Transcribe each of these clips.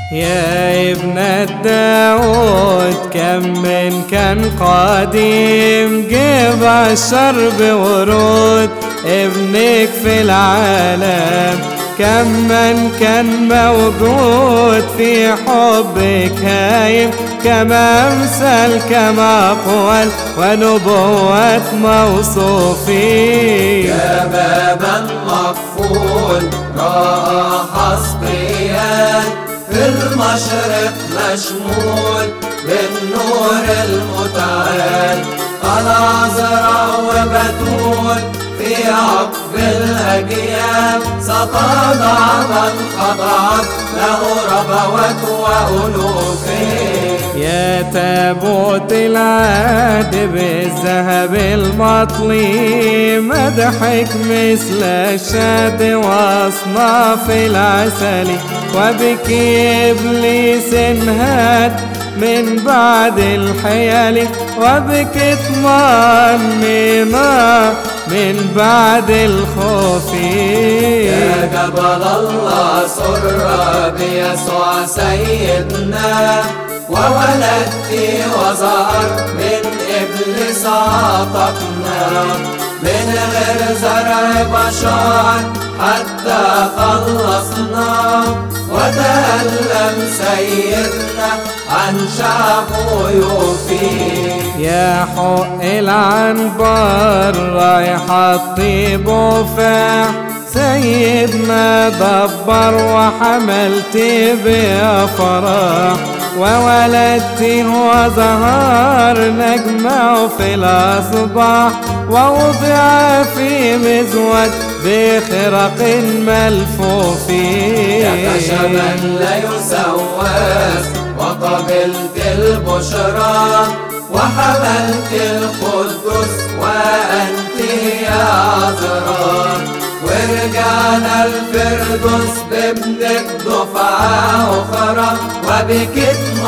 يا ابن الداود كم من كان قديم جيب الشرب ورود ابنك في العالم كم من كان موجود في حبك هايم كما امثل كما اقوال ونبوة موصوفين يا بابا مقفول راى حسقيان في المشرق مشمول بالنور المتعال طلع زرع وبتول في عقب الأجيال ستضع من خضعت له ربوات وألوفين يا تابوت العهد بالذهب المطلي مدحك مثل الشاد واصناف العسل وبك ابليس انهاد من بعد الحيل وبك اطمئننا من بعد الخوف يا جبل الله سر بيسوع سيدنا وولدت وظهر من إبليس عتقنا من غير زرع بشر حتى خلصنا وتألم سيدنا عن شعبه يوفي يا حق العنبر رايح الطيب وفاح سيدنا دبر وحملت بيا فرح وولدت وظهر نجمه في الأصباح ووضع في مزود بخرق ملفوفين يا خشبا لا يسواس وقبلت البشرى وحملت القدس وأنت يا عذراء ورجعنا الفردوس بابنك دفعة أخرى وبك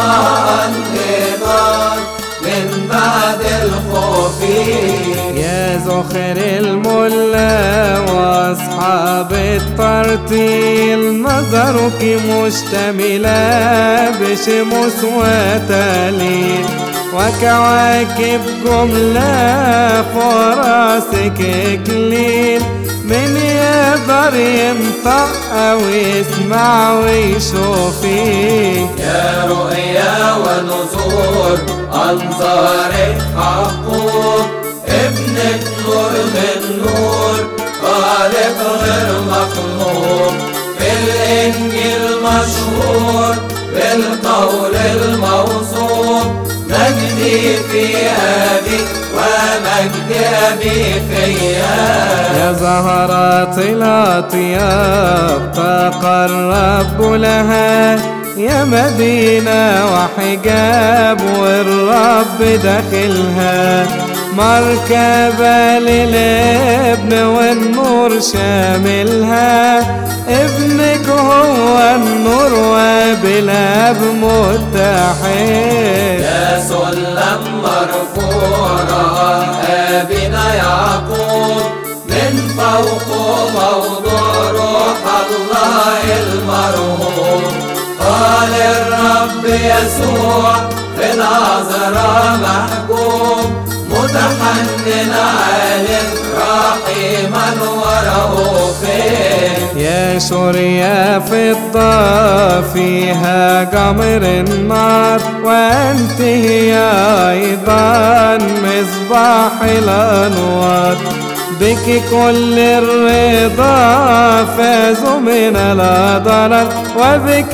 اطمئننا من بعد الخوف يا زخر الملا واصحاب الترتيل نظرك مشتملة بشمس وتليل وكواكب جملة فراسك اكليل من يقدر ينطق او يسمع ويشوف يا رؤيا ونذور أنظارك حقود ابنك نور من نور خالق غير مخلوق في الإنجيل مشهور بالقول الموصوف مجدي في أبي ومجد أبي فيا يا زهرات الأطياب طاق الرب لها يا مدينة وحجاب والرب داخلها مركبة للابن والنور شاملها ابنك هو النور وبالاب متحد يا سلم مرفوع أبينا يعقوب من فوق موضوع روح الله المرهوب قال الرب يسوع في العذراء محكوم متحنن عالم رحيما ورؤوفين يا سوريا فضة فيها قمر النار وانت هي ايضا مصباح الانوار بك كل الرضا فازوا من الضلال وبك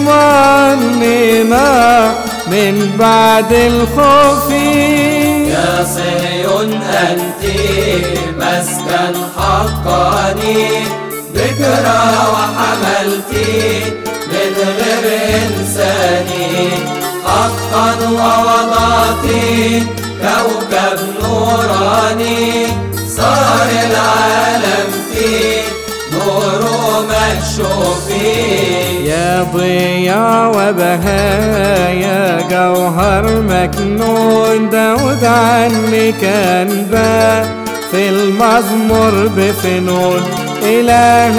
اطمئننا من بعد الخوف يا صهيون أنت مسكن حقاني ذكرى وحملتي من غير إنساني حقا ووضعتي كوكب نوراني صار العالم فيه نور مكشوفين يا ضياء وبهايا جوهر مكنون داود عنك انباء في في المزمور بفنون إله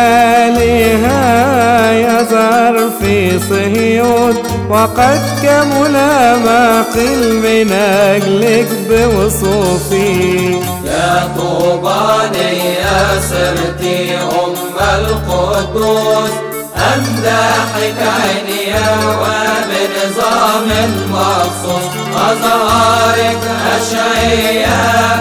الآلهة يظهر في صهيون وقد كمل ما قل من أجلك بوصوفي يا طوباني يا سرتي أم القدوس أمدحك عيني وبنظام مخصوص أزهارك أشعية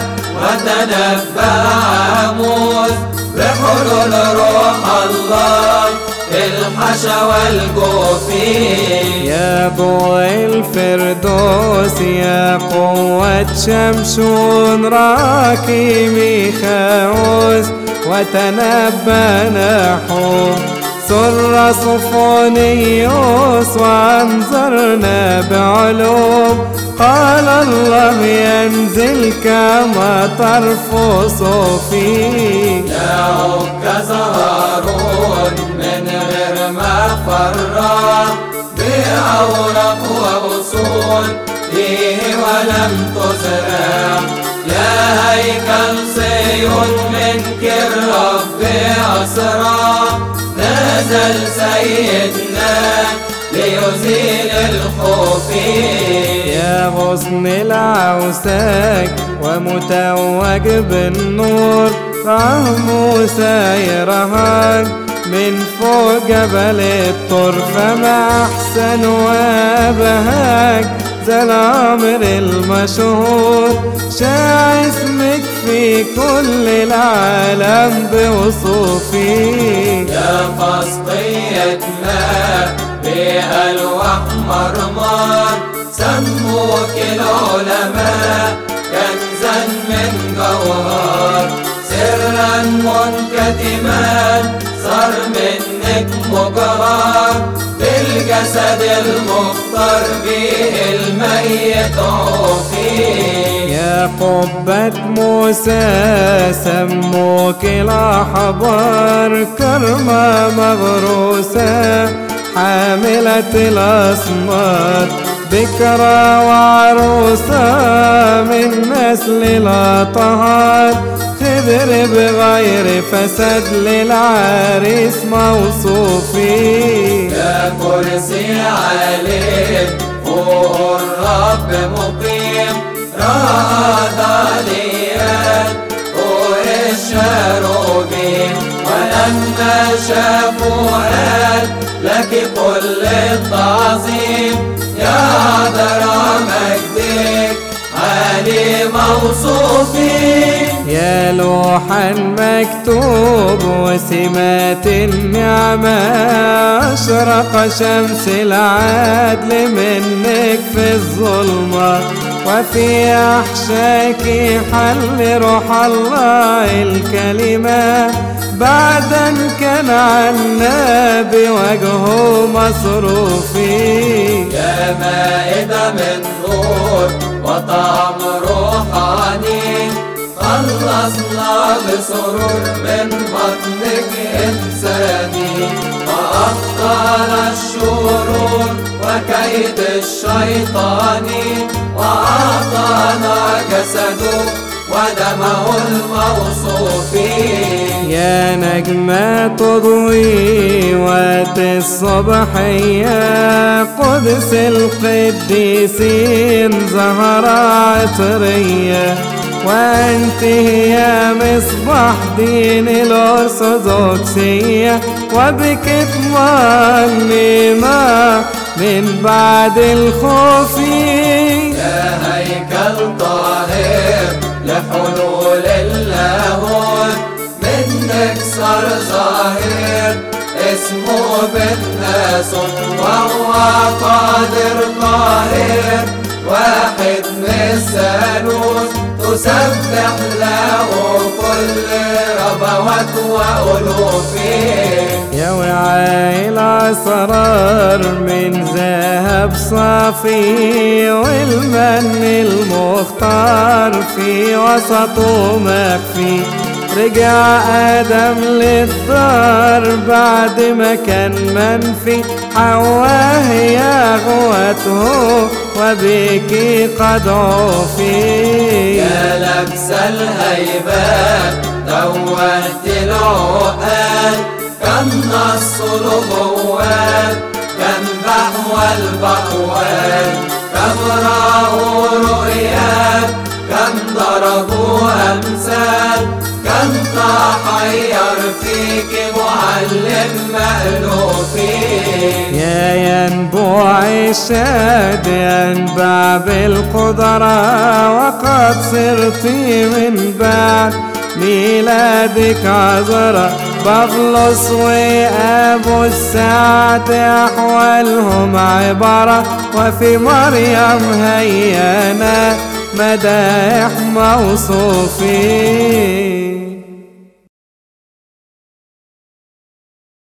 وتنبأ عموس بحلول روح الله في الحشا والجوفي يا ضوء الفردوس يا قوة شمشون راكي ميخاوس وتنبى نحو سر صفونيوس وانظرنا بعلوم قال الله ينزل كما ترفص فيه يا عكاز هارون من غير ما فرط بأوراق وأصول فيه ولم تزرع يا هيكل صيون منك الرب أسرى نزل سيدنا ليزيل الخوف يا غصن العوساك ومتوج بالنور رحم سايرهاك من فوق جبل الطور فما أحسن وأبهاك ذا الأمر المشهور شاع اسمك في كل العالم بوصوفي يا فسطية ماء بألواح مرمر سموك العلماء كنزا من جوهر سرا منكتما صار منك مجهر بالجسد المختار به الميت عفيف يا قبة موسى سموك الأحبار كرمة مغروسة حاملة الأسمار بكرة وعروسة من نسل الأطهار خضر بغير فساد للعريس موصوفين يا كرسي عليك فوق الرب مقيم راد عليك فوق الشروبين ولما شافوا قال لك كل التعظيم يا عذراء مجدك علي موصوفين يا لوحا مكتوب وسمات النعمة أشرق شمس العدل منك في الظلمة وفي أحشاك حل روح الله الكلمة بعدا كان عنا بوجهه مصروفين يا مائدة من نور وطعم روحاني خلصنا بسرور من بطنك إنساني وأبطل الشرور وكيد الشيطان وأعطانا جسده ودمه الموصوفين يا نجمة تضوي وقت الصبحية قدس القديسين زهرة عطرية وانت يا مصباح دين الأرثوذكسية وبك تمنينا من بعد الخوف يا هيكل طاهر لحلول اللاهوت منك صار ظاهر اسمه بالناسوت وهو قادر قاهر واحد من الثالوث تسبح له كل ربوات وألوفين يا وعاء الأسرار من ذهب صافي والمن المختار في وسطه مخفي رجع آدم للدار بعد ما كان منفي حواه هي غوته وبك قد عفي يا لبس الهيبات دوت العقاد كم نص الغوات كم بحو البحوات كم رأوا رؤيات كم ضربوا أمثال كم تحير فيك معلم مألوفين يا ينبوع الشاد ينبع بالقدرة وقد صرت من بعد ميلادك عذرة بغلص وأبو السعد أحوالهم عبارة وفي مريم هيانا مدائح موصوفين